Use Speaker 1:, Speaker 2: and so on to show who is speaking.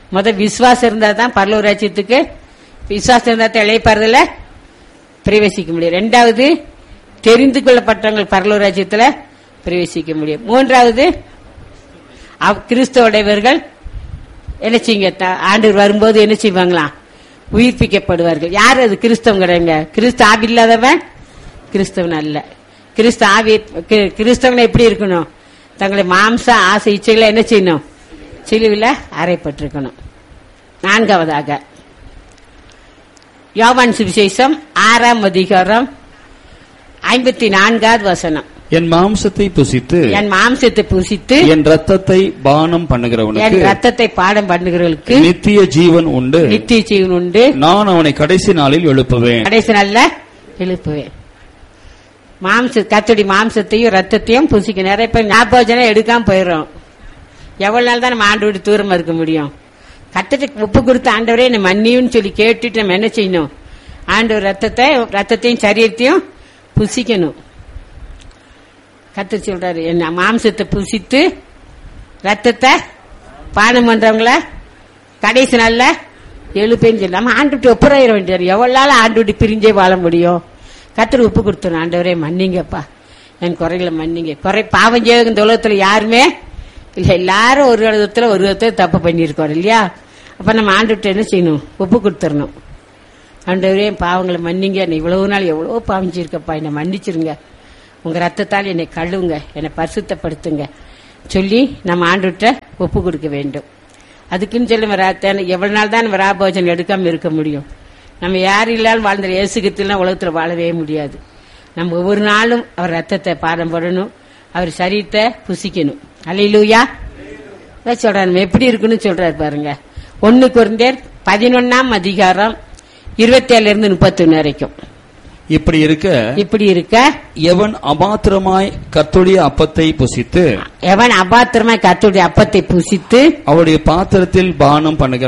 Speaker 1: முத விசுவாசம் இருந்தா தான் பரலூர் ராஜ்யத்துக்கு விசுவாசம் இருந்தா தான் இழைப்பாறுதல பிரவேசிக்க முடியும் ரெண்டாவது தெரிந்து கொள்ளப்பட்டவங்க பரலூர் ராஜ்யத்துல பிரவேசிக்க முடியும் மூன்றாவது அவ்- கிறிஸ்தவோடையவர்கள் என்ன செய்யுங்க த- ஆண்டவர் வரும்போது என்ன செய்வாங்களாம் உயிர்ப்பிக்கப்படுவார்கள் யார் அது கிறிஸ்தவம் கிடையாங்க கிறிஸ்து ஆவி இல்லாதவன் கிறிஸ்தவன் அல்ல கிறிஸ்து ஆவி கி- கிறிஸ்தவன் எப்படி இருக்கணும் தங்களை மாம்ச ஆசை இச்சைகளை என்ன செய்யணும் சிலுவில் அறைப்பட்டிருக்கணும் நான்காவதாக யோவான் சுவிசேஷம் ஆறாம் அதிகாரம் ஐம்பத்தி நான்காவது வசனம்
Speaker 2: என் மாம்சத்தை புசித்து
Speaker 1: என் மாம்சத்தை புசித்து
Speaker 2: என் ரத்தத்தை பானம்
Speaker 1: என்
Speaker 2: பண்ணுகிறவனுக்கு
Speaker 1: ரத்தத்தை பாடம் பண்ணுகிறவர்களுக்கு
Speaker 2: நித்திய ஜீவன் உண்டு
Speaker 1: நித்திய ஜீவன் உண்டு
Speaker 2: நான் அவனை கடைசி நாளில் எழுப்புவேன்
Speaker 1: கடைசி நாள்ல எழுப்புவேன் மாம்ச கத்தடி மாம்சத்தையும் ரத்தத்தையும் புசிக்க நிறைய பேர் ஞாபகம் எடுக்காம போயிடும் எவ்வளவு நாள் தான் நம்ம ஆண்டு விட்டு தூரமா இருக்க முடியும் கத்தட்டு உப்பு கொடுத்த ஆண்டவரே என்ன மன்னியும்னு சொல்லி கேட்டுட்டு நம்ம என்ன செய்யணும் ஆண்டவர் ரத்தத்தை ரத்தத்தையும் சரீரத்தையும் புசிக்கணும் கத்து சொல்றாரு என்ன மாம்சத்தை புசித்து ரத்தத்தை பானம் பண்றவங்கள கடைசி நாள்ல எழுப்பேன்னு சொல்லி நம்ம ஆண்டு விட்டு ஒப்புறாயிர வேண்டியது எவ்வளவு நாள் ஆண்டு விட்டு பிரிஞ்சே வாழ முடியும் கத்திர உப்பு கொடுத்தோம் ஆண்டவரே மன்னிங்கப்பா என் குறைகளை மன்னிங்க குறை பாவம் செய்ய இந்த உலகத்துல யாருமே இல்ல எல்லாரும் ஒரு விதத்துல ஒரு விதத்துல தப்பு பண்ணியிருக்கோம் இல்லையா அப்ப நம்ம ஆண்டு விட்டு என்ன செய்யணும் ஒப்பு கொடுத்துடணும் ஆண்டவரே என் பாவங்களை மன்னிங்க என்னை இவ்வளவு நாள் எவ்வளவு பாவம் செய்யிருக்கப்பா என்னை மன்னிச்சிருங்க உங்க ரத்தத்தால் என்னை கழுவுங்க என்னை பரிசுத்தப்படுத்துங்க சொல்லி நம்ம ஆண்டுகிட்ட ஒப்பு கொடுக்க வேண்டும் அதுக்குன்னு சொல்லி நம்ம ரா- எவ்வளவு நாள் தான் நம்ம ராபோஜனம் எடுக்காம இருக்க முடியும் நம்ம யார் இல்லாலும் வாழ்ந்த இயேசுகத்திலாம் உலகத்துல வாழவே முடியாது நம்ம ஒவ்வொரு நாளும் அவர் ரத்தத்தை பாடம் போடணும் அவர் சரீரத்தை புசிக்கணும் அலையிலூயா அதான் சொல்றாரு நம்ம எப்படி இருக்குன்னு சொல்றாரு பாருங்க ஒன்னு குறைந்தேர் பதினொன்னாம் அதிகாரம் இருபத்தி ஏழுல இருந்து முப்பத்தி வரைக்கும்
Speaker 2: இப்படி இருக்க
Speaker 1: இப்படி இருக்க
Speaker 2: எவன் அபாத்திரமாய் கர்த்தருடைய அப்பத்தை புசித்து
Speaker 1: எவன் அபாத்திரமா கத்துடைய அப்பத்தை புசித்து
Speaker 2: அவருடைய பாத்திரத்தில் பானம் பண்ணுகிற